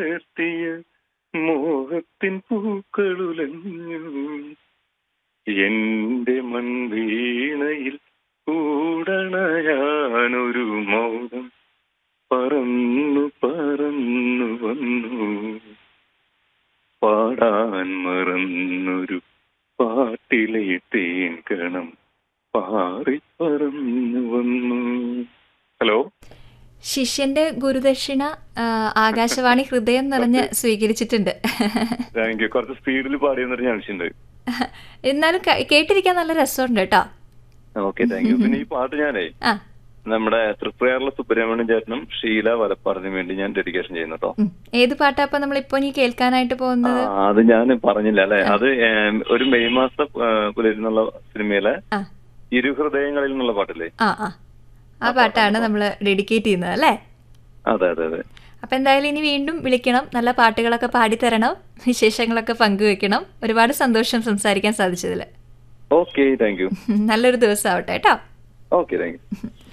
നിർത്തിയ മോഹത്തിൻ പൂക്കളുലഞ്ഞു എന്റെ മൺവീണയിൽ കൂടണയാനൊരു മൗനം പറന്നു പറന്നു വന്നു പാടാൻ മറന്നൊരു പാട്ടിലെ തേൻ കണം പാറി പറന്നു വന്നു ഹലോ ശിഷ്യന്റെ ഗുരുദക്ഷിണ ആ, ആകാശവാണി ഹൃദയം നിറഞ്ഞ് സ്വീകരിച്ചിട്ടുണ്ട് താങ്ക് യു കുറച്ച് സ്പീഡിൽ പാടിയെന്നൊരു ചാൻസുണ്ട് എന്നാലും ക- കേട്ടിരിക്കാൻ നല്ല രസമുണ്ട് കേട്ടോ ഓക്കെ താങ്ക് യു പിന്നെ ഈ പാട്ട് ഞാനേ ആ നമ്മുടെ തൃപ്രയാറിലെ സുബ്രഹ്മണ്യം ചേട്ടനും ഷീല വലപ്പാടിനും വേണ്ടി ഞാൻ ഡെഡിക്കേഷൻ ചെയ്യുന്നു കേട്ടോ ഉം. ഏത് പാട്ടാ അപ്പൊ നമ്മളിപ്പോ ഇനി കേൾക്കാനായിട്ട് പോകുന്നത് ആ, അത് ഞാൻ പറഞ്ഞില്ല അല്ലെ അത് ഏം, ഒരു മെയ് മാസം പുലരുന്നുള്ള സിനിമയിലെ ആ ഇരുഹൃദയങ്ങളിൽ നിന്നുള്ള പാട്ടില്ലേ ആ ആ ആ പാട്ടാണ് നമ്മൾ ഡെഡിക്കേറ്റ് ചെയ്യുന്നത് അല്ലേ അതെ അതെ അതെ അപ്പം എന്തായാലും ഇനി വീണ്ടും വിളിക്കണം നല്ല പാട്ടുകളൊക്കെ പാടിത്തരണം വിശേഷങ്ങളൊക്കെ പങ്കുവെക്കണം ഒരുപാട് സന്തോഷം സംസാരിക്കാൻ സാധിച്ചതിൽ ഓക്കെ താങ്ക് യു നല്ലൊരു ദിവസം ആവട്ടെ കേട്ടോ ഓക്കെ താങ്ക് യു